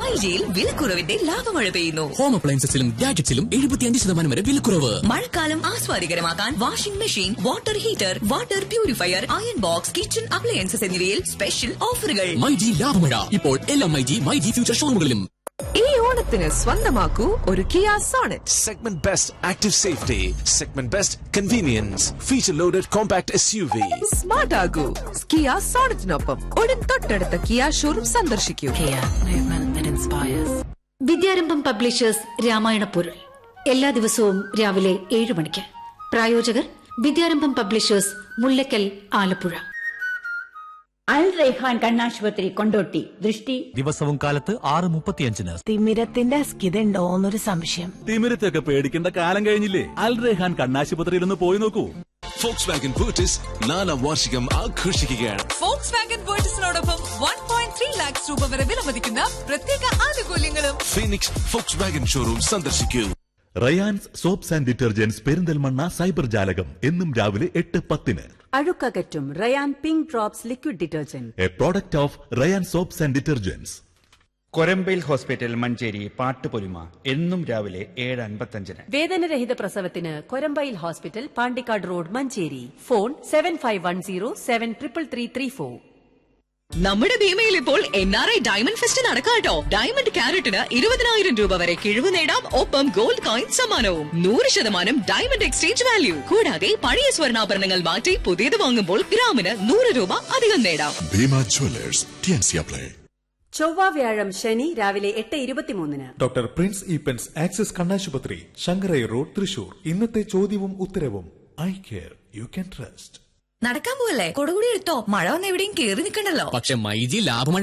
മൈജിയിൽ വിലക്കുറവിന്റെ ലാഭമഴ പെയ്യുന്നു ഹോം അപ്ലയൻസസിലും ഗാഡ്ജറ്റ്സിലും എഴുപത്തിയഞ്ച് ശതമാനം വരെ വിലക്കുറവ് മഴക്കാലം ആസ്വാദികരമാക്കാൻ washing machine water heater water purifier iron box kitchen appliances എന്നിവയിൽ സ്പെഷ്യൽ ഓഫറുകൾ മൈജി ലാഭമഴ ഇപ്പോൾ എല്ലാ മൈജി മൈജി ഫ്യൂച്ചർ ഷോറൂമുകളിലും ഈ ഓണത്തിന് സ്വന്തമാക്കൂ ഒരു Kia Sonet Segment Best Active Safety, Segment Best Convenience, Feature Loaded Compact SUV. Smart ആകൂ കിയ സോണറ്റിനൊപ്പം ഉടൻ തൊട്ടടുത്ത കിയ ഷോറൂം സന്ദർശിക്കൂ വിദ്യാരംഭം പബ്ലിഷേഴ്സ് രാമായണ പൊരുൾ എല്ലാ ദിവസവും രാവിലെ ഏഴ് മണിക്ക് പ്രായോജകർ വിദ്യാരംഭം പബ്ലിഷേഴ്സ് മുല്ലക്കൽ ആലപ്പുഴ അൽ റൈഹാൻ കണ്ണാശുപത്രി കൊണ്ടോട്ടി ദൃഷ്ടി ദിവസവും കാലത്ത് ആറ് മുപ്പത്തിയഞ്ചിന് തിമിരത്തിന്റെ അസ്കിതണ്ടോന്നൊരു സംശയം തിമിരത്തൊക്കെ പേടിക്കേണ്ട കാലം കഴിഞ്ഞില്ലേ അൽ റെഹാൻ കണ്ണാശുപത്രിയിൽ ഒന്ന് പോയി നോക്കൂ Volkswagen Virtus നാലാം വാർഷികം ആഘോഷിക്കുകയാണ് ഫോക്സ് വാഗൻ വേർട്ടസിനോടൊപ്പം വൺ പോയിന്റ് ത്രീ ലാക്സ് രൂപ വരെ വിലമതിക്കുന്ന പ്രത്യേക ആനുകൂല്യങ്ങളും ഫീനിക്സ് Volkswagen ഷോറൂം സന്ദർശിക്കൂ Rayan's soaps and detergents Perinthalmanna cyber Jalakam എന്നും രാവിലെ എട്ട് പത്തിന് അഴുക്കകറ്റും Rayan pink drops liquid detergent a product of Rayan soaps and detergents കൊരമ്പയിൽ ഹോസ്പിറ്റൽ മഞ്ചേരി പാട്ടുപൊലിമ എന്നും രാവിലെ ഏഴ് അൻപത്തഞ്ചിന് വേദനരഹിത പ്രസവത്തിന് കൊരമ്പയിൽ hospital Pandikkad road Manjeri phone seven five one zero seven triple three three four നമ്മുടെ ഭീമയിൽ ഇപ്പോൾ N R I diamond fest നടക്കാട്ടോ ഡയമണ്ട് ക്യാരറ്റിന് ഇരുപതിനായിരം രൂപ വരെ കിഴിവ് നേടാം ഒപ്പം ഗോൾഡ് കോയിൻ സമ്മാനവും നൂറ് ശതമാനം ഡയമണ്ട് എക്സ്ചേഞ്ച് വാല്യൂ കൂടാതെ പഴയ സ്വർണ്ണാഭരണങ്ങൾ മാറ്റി പുതിയത് വാങ്ങുമ്പോൾ ഗ്രാമിന് നൂറ് രൂപ അധികം നേടാം ഭീമ ജ്വല്ലേഴ്സ് ടിയൻസിയാപ്ലേ ചൊവ്വ വ്യാഴം ശനി രാവിലെ എട്ട് ഇരുപത്തിമൂന്നിന് ഡോക്ടർ പ്രിൻസ് ഈപ്പൻസ് ആക്സിസ് കണ്ണാശുപത്രി ശങ്കരൈ റോഡ് തൃശൂർ ഇന്നത്തെ ചോദ്യവും ഉത്തരവും I care you can trust നടക്കാൻ പോവല്ലേ കൊടുകൂടി എടുത്തോ മഴ വന്ന് എവിടെയും കേറി നിൽക്കണ്ടല്ലോ പക്ഷെ മൈജി ലാഭമഴ